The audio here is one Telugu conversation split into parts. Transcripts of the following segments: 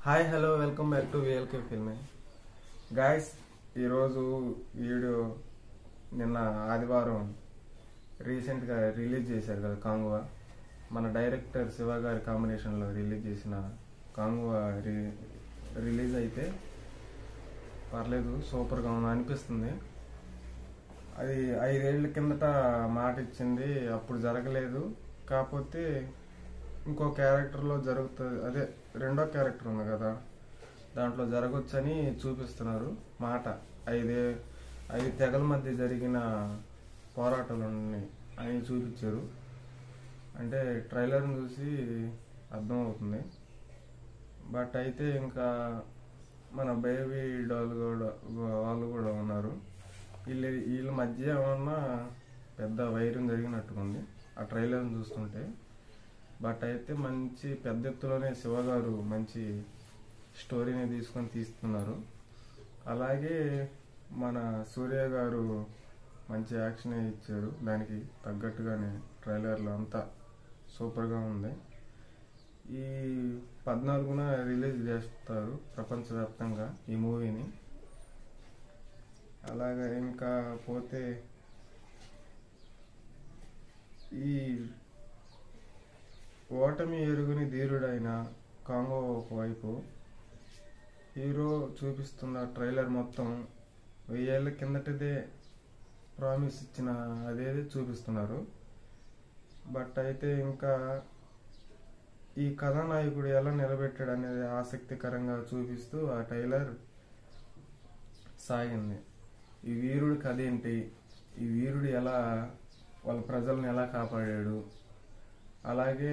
hi hello welcome back to VLK filming guys ఈరోజు వీడియో నిన్న ఆదివారం రీసెంట్గా రిలీజ్ చేశారు కదా కాంగువా మన డైరెక్టర్ శివ గారి కాంబినేషన్లో రిలీజ్ చేసిన కాంగువా రి రిలీజ్ అయితే పర్లేదు సూపర్గా ఉంది అనిపిస్తుంది అది ఐదేళ్ల కిందట మాట ఇచ్చింది అప్పుడు జరగలేదు కాకపోతే ఇంకో క్యారెక్టర్లో జరుగుతుంది అదే రెండో క్యారెక్టర్ ఉంది కదా దాంట్లో జరగొచ్చని చూపిస్తున్నారు మాట ఐదే ఐదు తెగల మధ్య జరిగిన పోరాటాలు ఉన్నాయి అని చూపించారు అంటే ట్రైలర్ని చూసి అర్థమవుతుంది బట్ అయితే ఇంకా మన బేబీ డాల్ కూడా వాళ్ళు కూడా ఉన్నారు వీళ్ళ వీళ్ళ మధ్య ఏమన్నా పెద్ద వైరం జరిగినట్టుగా ఉంది ఆ ట్రైలర్ని చూస్తుంటే బట్ అయితే మంచి పెద్ద ఎత్తులోనే శివ గారు మంచి స్టోరీని తీసుకొని తీస్తున్నారు అలాగే మన సూర్య గారు మంచి యాక్షన్ ఇచ్చారు దానికి తగ్గట్టుగానే ట్రైలర్లో అంతా సూపర్గా ఉంది ఈ పద్నాలుగున రిలీజ్ చేస్తారు ప్రపంచవ్యాప్తంగా ఈ మూవీని అలాగే ఇంకా పోతే ఈ ఓటమి ఎరుగుని ధీరుడైన కాంగో ఒకవైపు హీరో చూపిస్తున్న ట్రైలర్ మొత్తం వెయ్యేళ్ళ కిందటిదే ప్రామిస్ ఇచ్చిన అదే చూపిస్తున్నారు బట్ అయితే ఇంకా ఈ కథానాయకుడు ఎలా నిలబెట్టాడు అనేది ఆసక్తికరంగా చూపిస్తూ ఆ ట్రైలర్ సాగింది ఈ వీరుడి కథ ఏంటి ఈ వీరుడు ఎలా వాళ్ళ ప్రజలను ఎలా కాపాడాడు అలాగే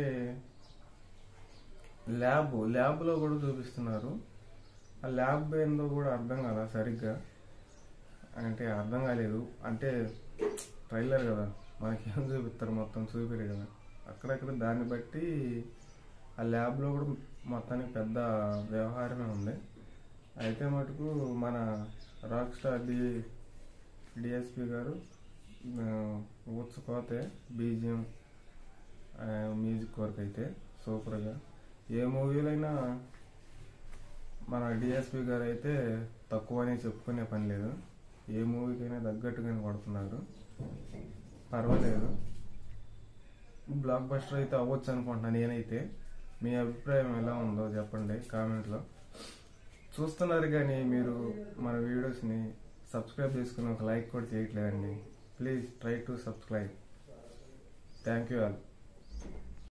ల్యాబ్ ల్యాబ్లో కూడా చూపిస్తున్నారు ఆ ల్యాబ్ ఏందో కూడా అర్థం కదా సరిగ్గా అంటే అర్థం కాలేదు అంటే ట్రైలర్ కదా మనకేం చూపిస్తారు మొత్తం చూపిరు కదా అక్కడక్కడ దాన్ని బట్టి ఆ ల్యాబ్లో కూడా మొత్తానికి పెద్ద వ్యవహారమే ఉంది అయితే మటుకు మన రాక్ స్టార్ డి డిఎస్పి గారు ఊచుకోతే బీజియం మ్యూజిక్ వర్క్ అయితే సూపర్గా ఏ మూవీలైనా మన డిఎస్పి గారు అయితే తక్కువనే చెప్పుకునే పని లేదు ఏ మూవీకైనా తగ్గట్టుగానే కొడుతున్నారు పర్వాలేదు బ్లాక్ బస్టర్ అయితే అవ్వచ్చు అనుకుంటున్నాను నేనైతే మీ అభిప్రాయం ఎలా ఉందో చెప్పండి కామెంట్లో చూస్తున్నారు కానీ మీరు మన వీడియోస్ని సబ్స్క్రైబ్ చేసుకుని ఒక లైక్ కూడా చేయట్లేదండి please try to subscribe thank you all